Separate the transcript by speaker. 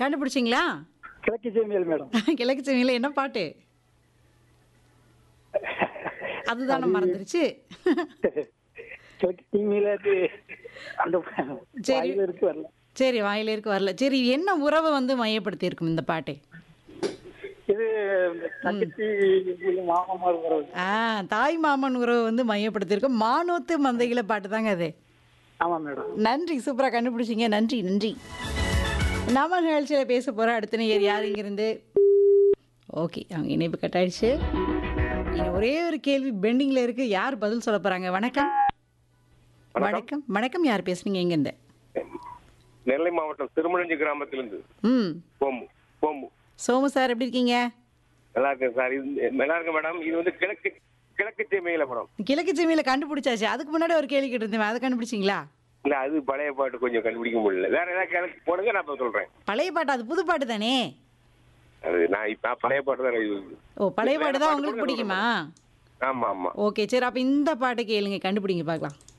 Speaker 1: கண்டுபிடிச்சிங்களா
Speaker 2: கிழக்கு சேமியல் மேடம்
Speaker 1: கிழக்கு செவியில் என்ன பாட்டு அதுதானே மறந்துருச்சு
Speaker 2: கிழக்கு சேமியில அது அந்த
Speaker 1: சரி.
Speaker 2: வாயில இருக்கு வரல
Speaker 1: சரி வாயில இருக்கு வரல சரி என்ன உறவை வந்து மையப்படுத்தி இருக்கும் இந்த பாட்டு
Speaker 2: இது இந்த தங்கச்சி மாமாமார் வர்றது
Speaker 1: ஆ தாய் மாமன் உறவை வந்து மையப்படுத்தியிருக்கும் மானோத்து மந்தைகள பாட்டு தாங்க அது
Speaker 2: ஆமா மேடம்
Speaker 1: நன்றி சூப்பராக கண்டுபிடிச்சிங்க நன்றி நன்றி நாம நிகழ்ச்சியில் பேச போகிற அடுத்த நேயர் யார் இங்கிருந்து ஓகே அவங்க இணைப்பு கட் ஆயிடுச்சு இனி ஒரே ஒரு கேள்வி பெண்டிங்கில் இருக்குது யார் பதில் சொல்ல போகிறாங்க வணக்கம் வணக்கம் வணக்கம் யார் பேசுனீங்க எங்கேருந்து
Speaker 3: நெல்லை மாவட்டம் திருமணஞ்சி கிராமத்திலிருந்து
Speaker 1: ம்
Speaker 3: போம்பு போம்பு
Speaker 1: சோமு சார் எப்படி இருக்கீங்க
Speaker 3: நல்லா இருக்கேன் சார் இது நல்லா இருக்கு மேடம் இது வந்து கிழக்கு கிழக்கு தீமையில படம்
Speaker 1: கிழக்கு ஜெமியில் கண்டுபிடிச்சாச்சு அதுக்கு முன்னாடி ஒரு கேள்வி கேட்டிருந்தேன் அதை கண்டுபிடிச்சிங்களா
Speaker 3: இல்ல அது பழைய பாட்டு கொஞ்சம் கண்டுபிடிக்க முடியல வேற ஏதாவது கிழக்கு போடுங்க நான் இப்ப சொல்றேன்
Speaker 1: பழைய பாட்டு அது புது பாட்டு தானே
Speaker 3: அது நான் இப்ப நான் பழைய பாட்டு தான் இது
Speaker 1: ஓ பழைய
Speaker 3: வேற
Speaker 1: பாட்டு தான்
Speaker 3: பாட்டு
Speaker 1: உங்களுக்கு
Speaker 3: கூட
Speaker 1: பிடிக்குமா
Speaker 3: ஆமா ஆமா
Speaker 1: ஓகே சரி அப்போ இந்த பாட்டு கேளுங்க கண்டுபிடிங்க பார்க்கலாம்